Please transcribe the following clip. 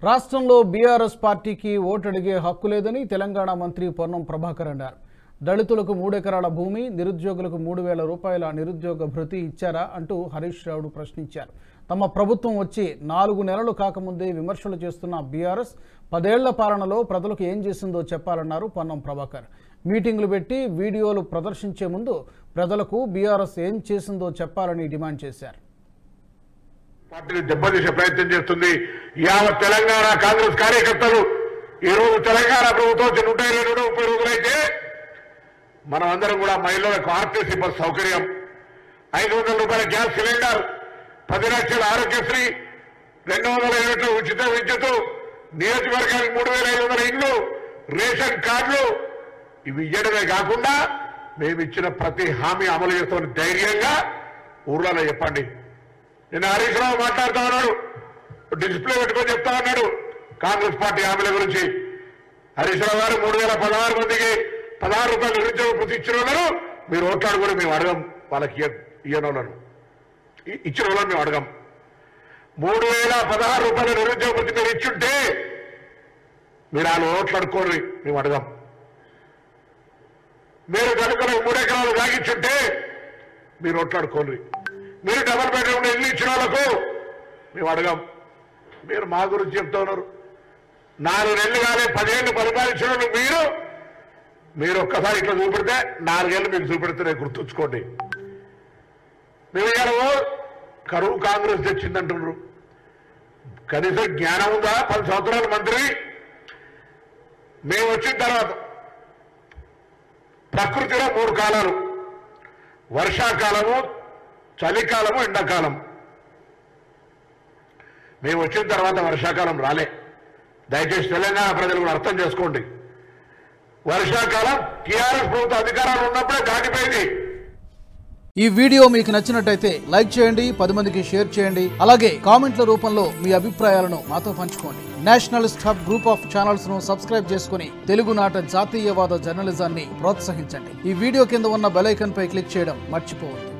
రాష్ట్రంలో బీఆర్ఎస్ పార్టీకి ఓటు అడిగే హక్కు లేదని తెలంగాణ మంత్రి పొన్నం ప్రభాకర్ అన్నారు దళితులకు మూడెకరాల భూమి నిరుద్యోగులకు మూడు వేల రూపాయల నిరుద్యోగ భృతి ఇచ్చారా అంటూ హరీష్ రావుడు ప్రశ్నించారు తమ ప్రభుత్వం వచ్చి నాలుగు నెలలు కాకముందే విమర్శలు చేస్తున్న బీఆర్ఎస్ పదేళ్ల పాలనలో ప్రజలకు ఏం చేసిందో చెప్పాలన్నారు పొన్నం ప్రభాకర్ మీటింగులు పెట్టి వీడియోలు ప్రదర్శించే ముందు ప్రజలకు బీఆర్ఎస్ ఏం చేసిందో చెప్పాలని డిమాండ్ చేశారు పార్టీని దెబ్బతీసే ప్రయత్నం చేస్తుంది యావత్ తెలంగాణ కాంగ్రెస్ కార్యకర్తలు ఈ రోజు తెలంగాణ ప్రభుత్వం వచ్చి నూట ఇరవై నూట ముప్పై రోజులైతే మనం అందరం కూడా మహిళలకు ఆర్టీసీ బస్ సౌకర్యం ఐదు వందల రూపాయల గ్యాస్ సిలిండర్ పది లక్షల ఆరోగ్యశ్రీ రెండు వందల యూనిట్ల ఉచిత విద్యుత్ నియోజకవర్గానికి మూడు వేల ఐదు వందల ఇండ్లు రేషన్ కార్డులు ఇవి ఇవ్వడమే కాకుండా మేము ఇచ్చిన ప్రతి హామీ అమలు చేస్తామని ధైర్యంగా ఊర్లలో చెప్పండి నిన్న హరీష్ రావు మాట్లాడుతా ఉన్నాడు డిస్ప్లే పెట్టుకొని చెప్తా ఉన్నాడు కాంగ్రెస్ పార్టీ హామీల గురించి హరీష్ రావు గారు మూడు వేల పదహారు మందికి పదహారు రూపాయలు నిరుద్యోగ ప్రతి ఇచ్చిన వాళ్ళను మీరు ఓట్లాడు కూడా మేము అడగం వాళ్ళకి ఇయ్యని వాళ్ళను ఇ- ఇచ్చిన వాళ్ళని మేము అడగం మూడు వేల పదహారు రూపాయల నిరుద్యోగ ప్రతి మీరు ఇచ్చుంటే మీరు వాళ్ళు ఓట్లాడుకోని మేము అడగం మీరు కనుక మూడు ఎకరాలు సాగించుంటే మీరు ఓట్లాడుకోండి మీరు డబల్ బెడ్రూమ్ ఇల్లు ఇచ్చిన వాళ్ళకు మేము అడగం మీరు మా గురించి చెప్తా ఉన్నారు నాలుగు నెలలు కానీ పదిహేళ్ళు పరిపాలించిన వాళ్ళు మీరు మీరు ఒక్కసారి ఇట్లా చూపెడితే నాలుగేళ్ళు మీకు చూపెడితే గుర్తుంచుకోండి మేము ఇవాళ కరువు కాంగ్రెస్ తెచ్చిందంటున్నారు కనీసం జ్ఞానం ఉందా పది సంవత్సరాల మంత్రి మేము వచ్చిన తర్వాత ప్రకృతిలో మూడు కాలాలు వర్షాకాలము చలికాలము ఎండాకాలం మేము వచ్చిన తర్వాత వర్షాకాలం రాలే దయచేసి తెలంగాణ ప్రజలు కూడా అర్థం చేసుకోండి వర్షాకాలం టీఆర్ఎస్ ప్రభుత్వ అధికారాలు ఉన్నప్పుడే దాటిపోయింది ఈ వీడియో మీకు నచ్చినట్టయితే లైక్ చేయండి పది మందికి షేర్ చేయండి అలాగే కామెంట్ల రూపంలో మీ అభిప్రాయాలను మాతో పంచుకోండి nationalist hub group of channels ను సబ్స్క్రైబ్ చేసుకుని తెలుగునాట జాతీయవాద జర్నలిజాన్ని ప్రోత్సహించండి ఈ వీడియో కింద ఉన్న బెల్ ఐకాన్ పై క్లిక్ చేయడం మర్చిపోవద్దు